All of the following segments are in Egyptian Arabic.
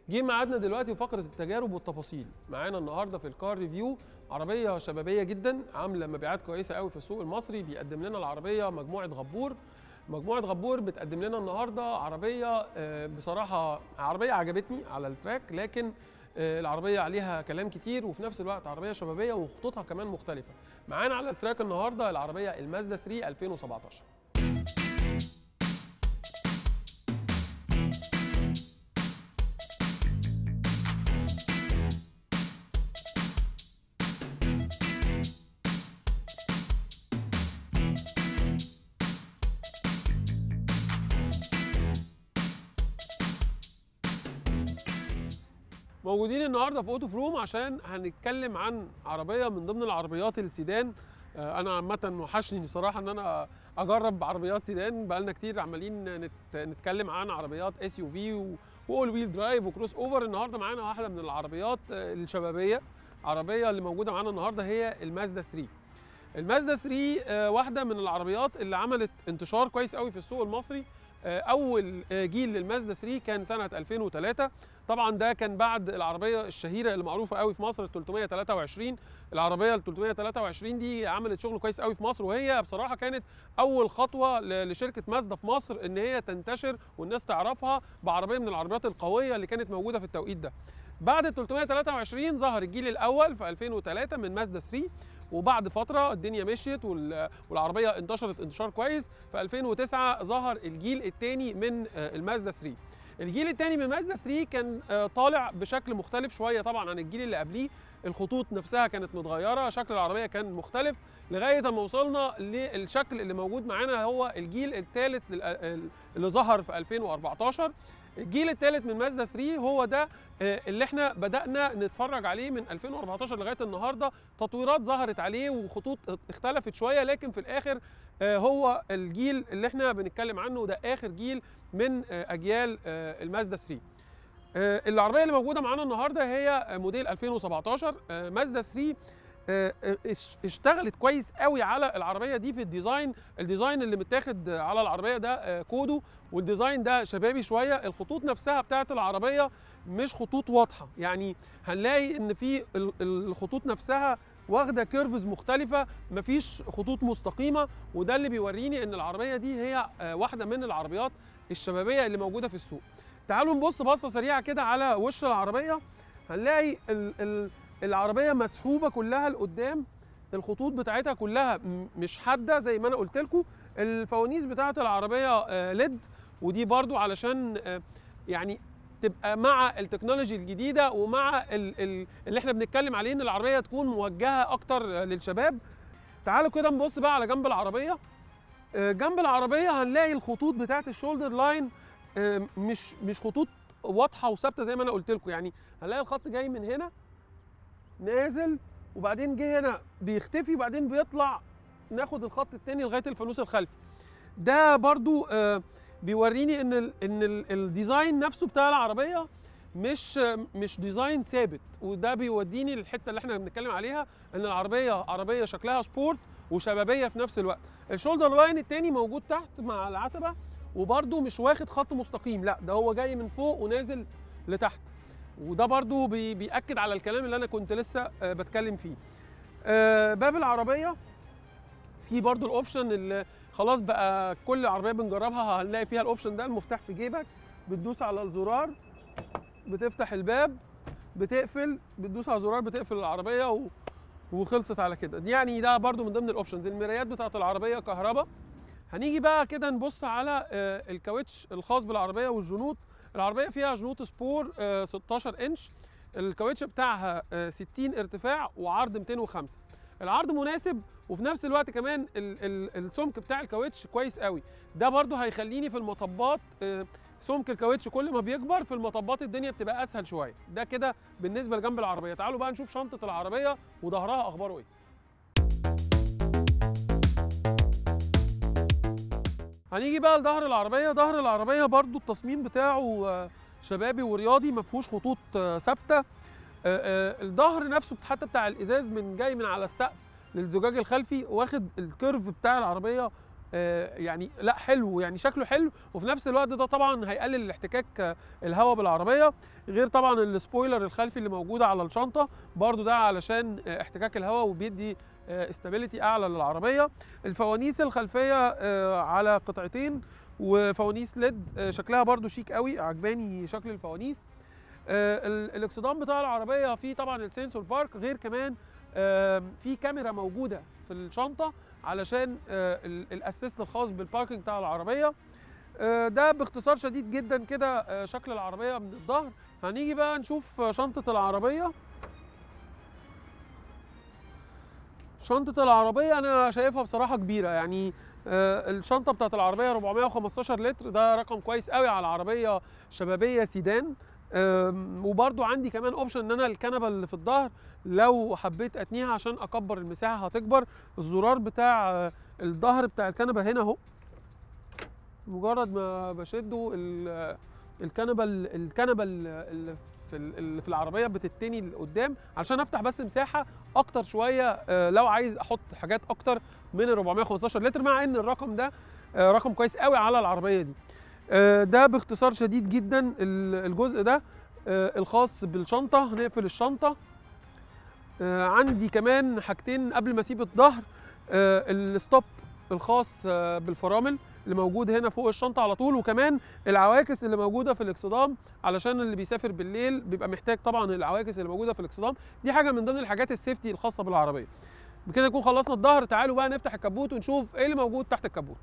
جه ميعادنا دلوقتي وفقره التجارب والتفاصيل معانا النهارده في الكار ريفيو عربيه شبابيه جدا عامله مبيعات كويسه قوي في السوق المصري بيقدم لنا العربيه مجموعه غبور مجموعه غبور بتقدم لنا النهارده عربيه آه، بصراحه عربيه عجبتني على التراك لكن آه، العربيه عليها كلام كتير وفي نفس الوقت عربيه شبابيه وخطوطها كمان مختلفه معانا على التراك النهارده العربيه المازدا 3 2017 موجودين النهارده في اوتو فروم عشان هنتكلم عن عربيه من ضمن العربيات السيدان آه، انا عامه وحشني بصراحه ان انا اجرب عربيات سيدان بقالنا كتير عمالين نت... نتكلم عن عربيات اس يو في واول ويل درايف وكروس اوفر النهارده معانا واحده من العربيات آه، الشبابيه عربيه اللي موجوده معانا النهارده هي المازدا 3 المازدا 3 آه، واحده من العربيات اللي عملت انتشار كويس قوي في السوق المصري آه، اول آه، جيل للمازدا 3 كان سنه 2003 طبعا ده كان بعد العربيه الشهيره اللي معروفه قوي في مصر ال 323 العربيه ال 323 دي عملت شغل كويس قوي في مصر وهي بصراحه كانت اول خطوه ل- لشركه مازدا في مصر ان هي تنتشر والناس تعرفها بعربيه من العربيات القويه اللي كانت موجوده في التوقيت ده بعد ال 323 ظهر الجيل الاول في 2003 من مازدا 3 وبعد فتره الدنيا مشيت وال- والعربيه انتشرت انتشار كويس في 2009 ظهر الجيل الثاني من آه، المازدا 3 الجيل الثاني من مازدا 3 كان آه، طالع بشكل مختلف شويه طبعا عن الجيل اللي قبليه الخطوط نفسها كانت متغيره شكل العربيه كان مختلف لغايه ما وصلنا للشكل اللي موجود معانا هو الجيل الثالث اللي ظهر في 2014 الجيل الثالث من مازدا 3 هو ده آه، اللي احنا بدأنا نتفرج عليه من 2014 لغايه النهارده تطويرات ظهرت عليه وخطوط اختلفت شويه لكن في الاخر آه، هو الجيل اللي احنا بنتكلم عنه ده اخر جيل من آه، اجيال آه، المازدا 3 آه، العربيه اللي موجوده معانا النهارده هي آه، موديل 2017 آه، مازدا 3 آه، آه، اش- اشتغلت كويس قوي على العربيه دي في الديزاين الديزاين اللي متاخد على العربيه ده آه، كودو والديزاين ده شبابي شويه الخطوط نفسها بتاعت العربيه مش خطوط واضحه يعني هنلاقي ان في ال- ال- الخطوط نفسها واخده كيرفز مختلفه مفيش خطوط مستقيمه وده اللي بيوريني ان العربيه دي هي آه، واحده من العربيات الشبابيه اللي موجوده في السوق تعالوا نبص بصه سريعه كده على وش العربيه هنلاقي ال ال العربيه مسحوبه كلها لقدام الخطوط بتاعتها كلها م- مش حاده زي ما انا قلت لكم الفوانيس بتاعت العربيه آه، ليد ودي برضو علشان آه، يعني تبقى مع التكنولوجي الجديده ومع ال ال اللي احنا بنتكلم عليه ان العربيه تكون موجهه اكتر آه، للشباب تعالوا كده نبص بقى على جنب العربيه آه، جنب العربيه هنلاقي الخطوط بتاعت الشولدر لاين آه، مش مش خطوط واضحه وثابته زي ما انا قلت لكم يعني هنلاقي الخط جاي من هنا نازل وبعدين جه هنا بيختفي وبعدين بيطلع ناخد الخط التاني لغايه الفانوس الخلفي ده برضو آه، بيوريني ان ال ان ال الديزاين نفسه بتاع العربيه مش مش ديزاين ثابت وده بيوديني للحته اللي احنا بنتكلم عليها ان العربيه عربيه شكلها سبورت وشبابيه في نفس الوقت الشولدر لاين التاني موجود تحت مع العتبه وبرده مش واخد خط مستقيم لا ده هو جاي من فوق ونازل لتحت وده برضو بي بيأكد على الكلام اللي انا كنت لسه آه، بتكلم فيه آه، باب العربيه في برضو الاوبشن اللي خلاص بقى كل عربيه بنجربها هنلاقي فيها الاوبشن ده المفتاح في جيبك بتدوس على الزرار بتفتح الباب بتقفل بتدوس على الزرار بتقفل العربيه و... وخلصت على كده يعني ده برضو من ضمن الاوبشنز المرايات بتاعت العربيه كهرباء هنيجي بقى كده نبص على آه، الكاوتش الخاص بالعربيه والجنوط العربيه فيها جنوط سبور آه، 16 انش الكاوتش بتاعها آه، 60 ارتفاع وعرض 205 العرض مناسب وفي نفس الوقت كمان ال- ال- السمك بتاع الكاوتش كويس قوي ده برضو هيخليني في المطبات آه، سمك الكاوتش كل ما بيكبر في المطبات الدنيا بتبقى اسهل شويه ده كده بالنسبه لجنب العربيه تعالوا بقى نشوف شنطه العربيه وظهرها اخباره ايه هنيجي بقى لظهر العربيه ظهر العربيه برضو التصميم بتاعه آه، شبابي ورياضي ما فيهوش خطوط آه، ثابته آه، آه، الظهر نفسه حتى بتاع الازاز من جاي من على السقف للزجاج الخلفي واخد الكيرف بتاع العربيه آه، يعني لا حلو يعني شكله حلو وفي نفس الوقت ده طبعا هيقلل الاحتكاك آه، الهواء بالعربيه غير طبعا السبويلر الخلفي اللي موجوده على الشنطه برضو ده علشان آه، احتكاك الهواء وبيدي استابيليتي اعلى للعربيه الفوانيس الخلفيه آه، على قطعتين وفوانيس ليد آه، شكلها برضو شيك قوي عجباني شكل الفوانيس آه، ال- الاكسدام بتاع العربيه فيه طبعا السنسور بارك غير كمان آم، في كاميرا موجوده في الشنطه علشان آه، ال- الاسيست الخاص بالباركنج بتاع العربيه آه، ده باختصار شديد جدا كده آه، شكل العربيه من الظهر هنيجي بقى نشوف آه، شنطه العربيه شنطه العربيه انا شايفها بصراحه كبيره يعني آه، الشنطه بتاعت العربيه 415 لتر ده رقم كويس قوي على عربيه شبابيه سيدان آم، وبرضو عندي كمان اوبشن ان انا الكنبه اللي في الظهر لو حبيت اتنيها عشان اكبر المساحه هتكبر الزرار بتاع آه، الظهر بتاع الكنبه هنا اهو مجرد ما بشده ال- الكنبه ال- الكنبه ال- اللي في ال- اللي في العربيه بتتني لقدام عشان افتح بس مساحه اكتر شويه آه، لو عايز احط حاجات اكتر من ال 415 لتر مع ان الرقم ده آه، رقم كويس قوي على العربيه دي آه، ده باختصار شديد جدا ال- الجزء ده آه، الخاص بالشنطه هنقفل الشنطه آه، عندي كمان حاجتين قبل ما اسيب الظهر آه، الستوب الخاص آه، بالفرامل اللي موجود هنا فوق الشنطه على طول وكمان العواكس اللي موجوده في الاكسدام علشان اللي بيسافر بالليل بيبقى محتاج طبعا العواكس اللي موجوده في الاكسدام دي حاجه من ضمن الحاجات السيفتي الخاصه بالعربيه بكده نكون خلصنا الظهر تعالوا بقى نفتح الكبوت ونشوف ايه اللي موجود تحت الكبوت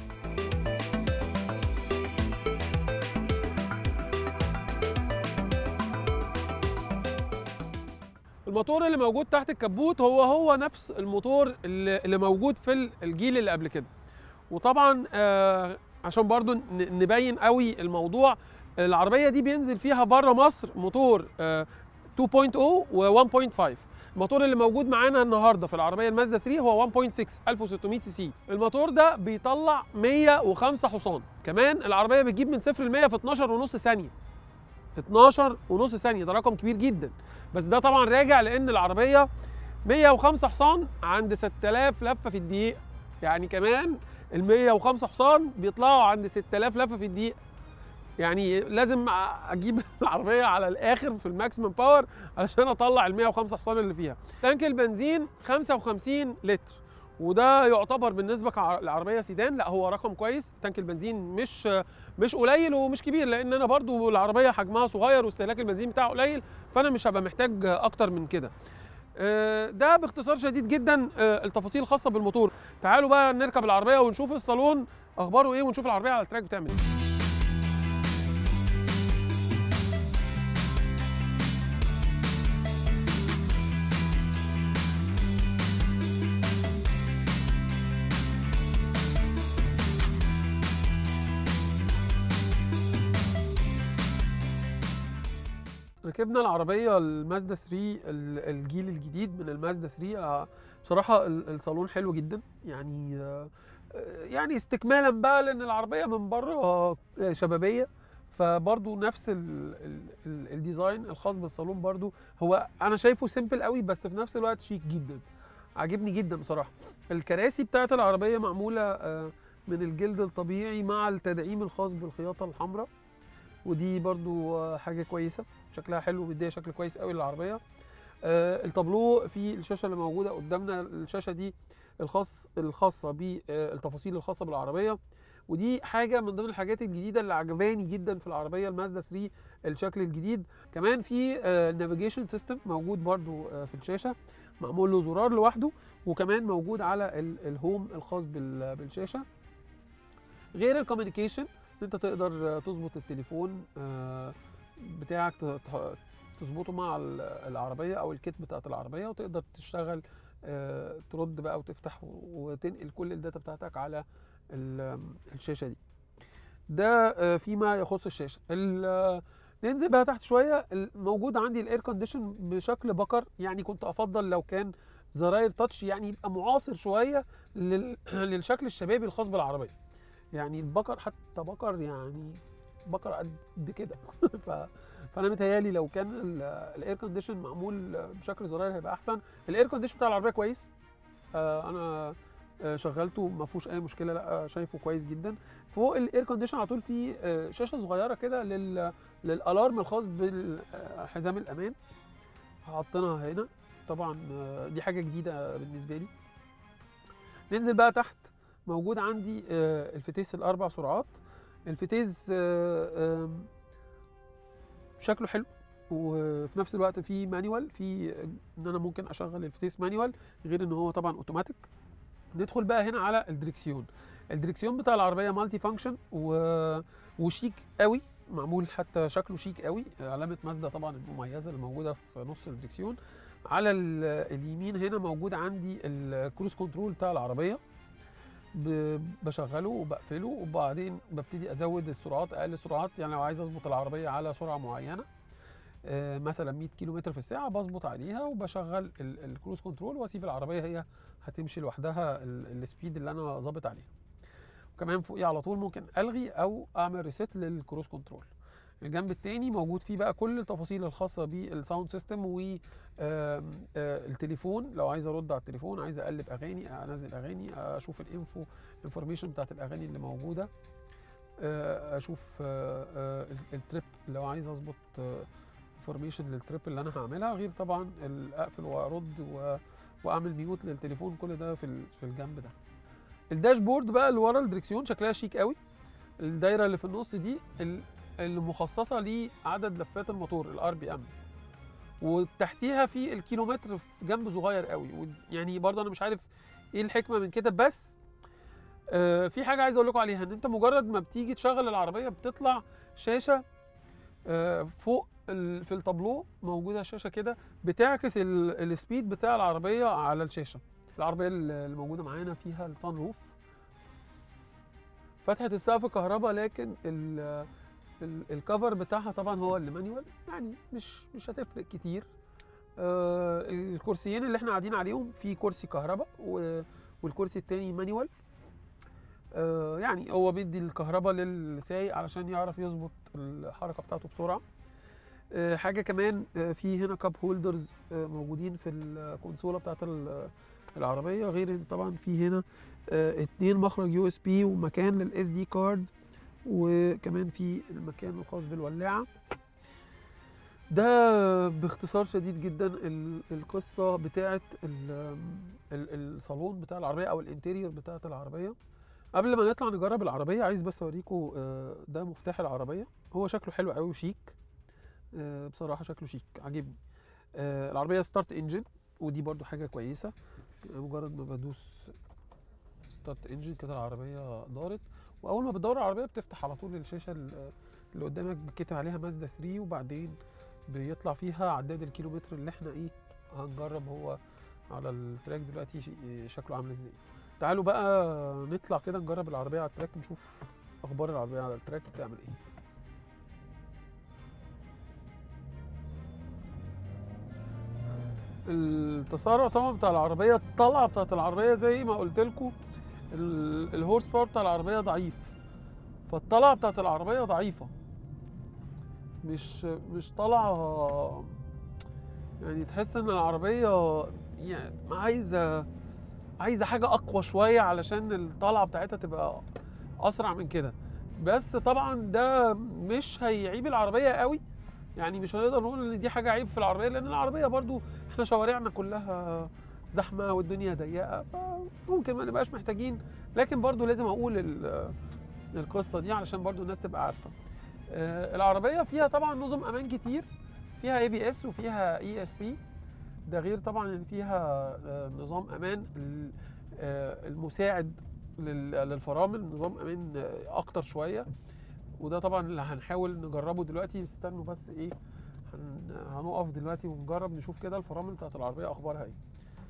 الموتور اللي موجود تحت الكبوت هو هو نفس الموتور اللي اللي موجود في ال- الجيل اللي قبل كده وطبعا آه عشان برضو ن- نبين قوي الموضوع العربيه دي بينزل فيها بره مصر موتور آه 2.0 و 1.5 الموتور اللي موجود معانا النهارده في العربيه المازدا 3 هو 1.6 1600 سي سي الموتور ده بيطلع 105 حصان كمان العربيه بتجيب من 0 ل 100 في 12 ونص ثانيه 12 ونص ثانيه ده رقم كبير جدا بس ده طبعا راجع لان العربيه 105 حصان عند 6000 لفه في الدقيقه يعني كمان ال 105 حصان بيطلعوا عند 6000 لفه في الدقيقه يعني لازم اجيب العربيه على الاخر في الماكسيمم باور علشان اطلع ال 105 حصان اللي فيها تانك البنزين 55 لتر وده يعتبر بالنسبه كع- لعربيه سيدان لا هو رقم كويس تانك البنزين مش مش قليل ومش كبير لان انا برضو العربيه حجمها صغير واستهلاك البنزين بتاعه قليل فانا مش هبقى محتاج اكتر من كده آه، ده باختصار شديد جدا آه، التفاصيل الخاصه بالموتور تعالوا بقى نركب العربيه ونشوف الصالون اخباره ايه ونشوف العربيه على التراك بتعمل ايه ركبنا العربية المازدا 3 ال- الجيل الجديد من المازدا 3 آه، بصراحة ال- الصالون حلو جدا يعني آه، آه، يعني استكمالا بقى لأن العربية من بره آه، شبابية فبرضو نفس ال ال ال الديزاين الخاص بالصالون برضو هو أنا شايفه سيمبل قوي بس في نفس الوقت شيك جدا عاجبني جدا بصراحة الكراسي بتاعت العربية معمولة آه، من الجلد الطبيعي مع التدعيم الخاص بالخياطة الحمراء ودي برضو آه، حاجة كويسة شكلها حلو وبيديها شكل كويس قوي للعربيه آه التابلو في الشاشه اللي موجوده قدامنا الشاشه دي الخاص الخاصه بالتفاصيل الخاصه بالعربيه ودي حاجه من ضمن الحاجات الجديده اللي عجباني جدا في العربيه المازدا 3 الشكل الجديد كمان في النافيجيشن سيستم موجود برضو آه في الشاشه معمول له زرار لوحده وكمان موجود على ال- الهوم الخاص بال- بالشاشه غير الكوميونيكيشن ان انت تقدر آه، تظبط التليفون آه، بتاعك ت- ت- تظبطه مع ال- العربيه او الكيت بتاعت العربيه وتقدر تشتغل آه، ترد بقى وتفتح و- وتنقل كل الداتا بتاعتك على ال- الشاشه دي ده آه، فيما يخص الشاشه ال- آه، ننزل بقى تحت شويه موجود عندي الاير كونديشن بشكل بكر يعني كنت افضل لو كان زراير تاتش يعني يبقى معاصر شويه لل- للشكل الشبابي الخاص بالعربيه يعني البكر حتى بكر يعني بكر قد كده ف... فانا متهيالي لو كان الاير كونديشن معمول بشكل زراير هيبقى احسن الاير كونديشن بتاع العربيه كويس آه انا آه، شغلته ما فيهوش اي مشكله لا شايفه كويس جدا فوق الاير كونديشن على طول في آه، شاشه صغيره كده لل للالارم الخاص بالحزام الامان حاطينها هنا طبعا آه، دي حاجه جديده بالنسبه لي ننزل بقى تحت موجود عندي آه، الفتيس الاربع سرعات الفتيس آه، آم، شكله حلو وفي نفس الوقت في مانيوال في ان انا ممكن اشغل الفتيس مانيوال غير ان هو طبعا اوتوماتيك ندخل بقى هنا على الدريكسيون الدريكسيون بتاع العربيه مالتي فانكشن و... وشيك قوي معمول حتى شكله شيك قوي علامه مازدا طبعا المميزه اللي موجوده في نص الدريكسيون على ال... اليمين هنا موجود عندي الكروز كنترول بتاع العربيه ب... بشغله وبقفله وبعدين ببتدي ازود السرعات اقل سرعات يعني لو عايز اظبط العربيه على سرعه معينه آه، مثلا 100 كيلو متر في الساعه بظبط عليها وبشغل ال- الكروز كنترول واسيب العربيه هي هتمشي لوحدها ال- السبيد اللي انا ظابط عليها وكمان فوقيه على طول ممكن الغي او اعمل ريست للكروز كنترول الجنب التاني موجود فيه بقى كل التفاصيل الخاصه بالساوند سيستم والتليفون لو عايز ارد على التليفون عايز اقلب اغاني انزل اغاني اشوف الانفو انفورميشن بتاعت الاغاني اللي موجوده آه، اشوف آه، آه، التريب لو عايز اظبط انفورميشن للتريب اللي انا هعملها غير طبعا ال- اقفل وارد و- واعمل ميوت للتليفون كل ده في ال- في الجنب ده الداشبورد بقى اللي ورا الدريكسيون شكلها شيك قوي الدايره اللي في النص دي ال- اللي مخصصه لعدد لفات الموتور الار بي ام وتحتيها في الكيلومتر في جنب صغير قوي ود- يعني برضه انا مش عارف ايه الحكمه من كده بس آه في حاجه عايز اقول لكم عليها ان انت مجرد ما بتيجي تشغل العربيه بتطلع شاشه آه فوق ال- في التابلو موجوده شاشه كده بتعكس ال- السبيد بتاع العربيه على الشاشه العربيه ال- اللي موجوده معانا فيها الصن روف فتحه السقف كهرباء لكن ال ال- الكفر بتاعها طبعا هو اللي مانيوال يعني مش مش هتفرق كتير آه الكرسيين اللي احنا قاعدين عليهم في كرسي كهرباء و- والكرسي التاني مانيوال آه يعني هو بيدي الكهرباء للسايق علشان يعرف يظبط الحركه بتاعته بسرعه آه حاجه كمان آه في هنا كاب هولدرز آه موجودين في الكونسوله بتاعت ال- العربيه غير ان طبعا في هنا آه اتنين مخرج يو اس بي ومكان للاس دي كارد وكمان في المكان الخاص بالولاعه ده باختصار شديد جدا ال- القصه بتاعه ال- ال- الصالون بتاع العربيه او الانتيريور بتاعه العربيه قبل ما نطلع نجرب العربيه عايز بس اوريكم آه، ده مفتاح العربيه هو شكله حلو قوي وشيك آه، بصراحه شكله شيك عاجبني آه، العربيه ستارت انجن ودي برضو حاجه كويسه مجرد ما بدوس ستارت انجن كده العربيه دارت واول ما بتدور العربيه بتفتح على طول الشاشه ال- اللي قدامك بتكتب عليها مازدا 3 وبعدين بيطلع فيها عداد الكيلومتر اللي احنا ايه هنجرب هو على التراك دلوقتي ش- شكله عامل ازاي تعالوا بقى نطلع كده نجرب العربيه على التراك نشوف اخبار العربيه على التراك بتعمل ايه التسارع طبعا بتاع العربيه الطلعه بتاعت العربيه زي ما قلت لكم الهورس باور بتاع العربيه ضعيف فالطلعه بتاعت العربيه ضعيفه مش مش طالعه يعني تحس ان العربيه يعني عايزه عايزه حاجه اقوى شويه علشان الطلعه بتاعتها تبقى اسرع من كده بس طبعا ده مش هيعيب العربيه قوي يعني مش هنقدر نقول ان دي حاجه عيب في العربيه لان العربيه برضو احنا شوارعنا كلها زحمه والدنيا ضيقه فممكن ما نبقاش محتاجين لكن برضو لازم اقول ال- القصه دي علشان برضو الناس تبقى عارفه آه، العربيه فيها طبعا نظم امان كتير فيها اي بي اس وفيها اي اس بي ده غير طبعا ان فيها آه، نظام امان ال- آه، المساعد لل- للفرامل نظام امان آه، اكتر شويه وده طبعا اللي هنحاول نجربه دلوقتي استنوا بس ايه هن- هنقف دلوقتي ونجرب نشوف كده الفرامل بتاعت العربيه اخبارها ايه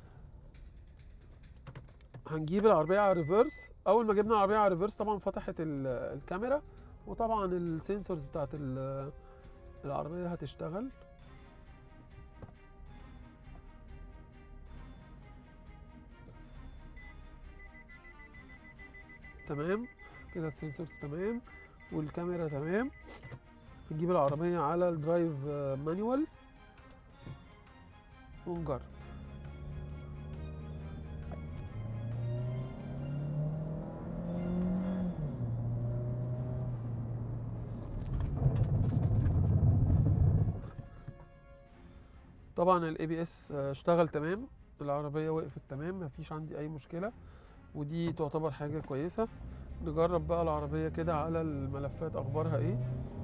هنجيب العربيه على ريفرس اول ما جبنا العربيه على ريفرس طبعا فتحت ال- الكاميرا وطبعا السنسورز بتاعت ال- العربيه هتشتغل تمام كده السنسورز تمام والكاميرا تمام نجيب العربية على الدرايف آه، مانيوال ونجرب طبعا الاي بي اس اشتغل تمام العربيه وقفت تمام مفيش عندي اي مشكله ودي تعتبر حاجه كويسه نجرب بقى العربيه كده على الملفات اخبارها ايه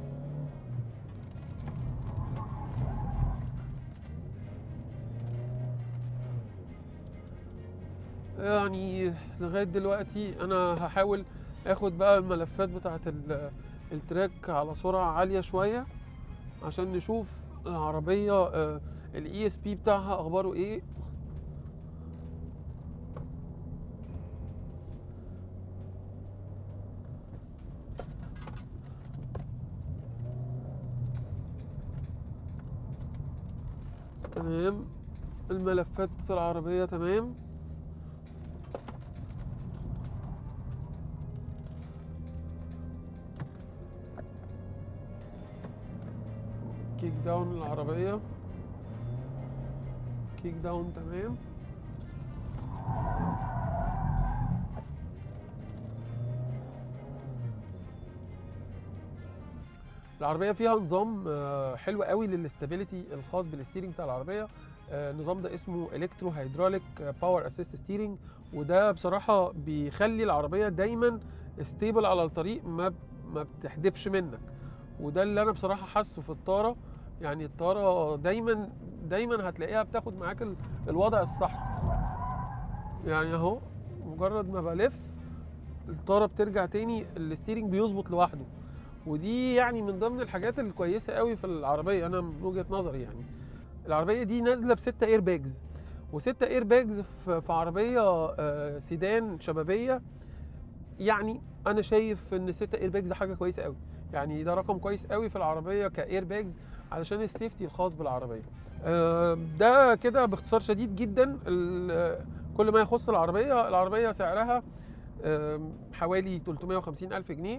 يعني لغايه دلوقتي انا هحاول اخد بقى الملفات بتاعه ال- التراك على سرعه عاليه شويه عشان نشوف العربيه الاي اس بي بتاعها اخباره ايه تمام الملفات في العربيه تمام كيك داون العربية كيك داون تمام العربية فيها نظام آه، حلو قوي للاستابيليتي الخاص بالستيرنج بتاع العربية آه، النظام ده اسمه الكترو هيدروليك باور اسيست ستيرنج وده بصراحة بيخلي العربية دايما ستيبل على الطريق ما ب- ما بتحدفش منك وده اللي انا بصراحة حاسه في الطارة يعني الطارة دايما دايما هتلاقيها بتاخد معاك ال- الوضع الصح يعني اهو مجرد ما بلف الطارة بترجع تاني الستيرنج بيظبط لوحده ودي يعني من ضمن الحاجات الكويسة قوي في العربية انا من وجهة نظري يعني العربية دي نازلة بستة اير باجز وستة اير باجز في في عربية آه، سيدان شبابية يعني انا شايف ان ستة اير باجز حاجة كويسة قوي يعني ده رقم كويس قوي في العربية كاير باجز علشان السيفتي الخاص بالعربيه آه، ده كده باختصار شديد جدا ال- كل ما يخص العربيه العربيه سعرها آم، حوالي 350 الف جنيه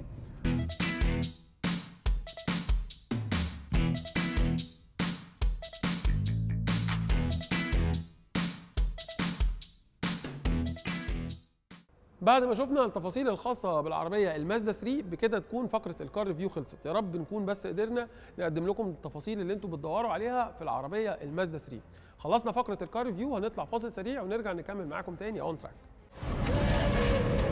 بعد ما شفنا التفاصيل الخاصة بالعربية المازدا 3 بكده تكون فقرة الكار ريفيو خلصت يا رب نكون بس قدرنا نقدم لكم التفاصيل اللي انتم بتدوروا عليها في العربية المازدا 3 خلصنا فقرة الكار ريفيو هنطلع فاصل سريع ونرجع نكمل معاكم تاني اون تراك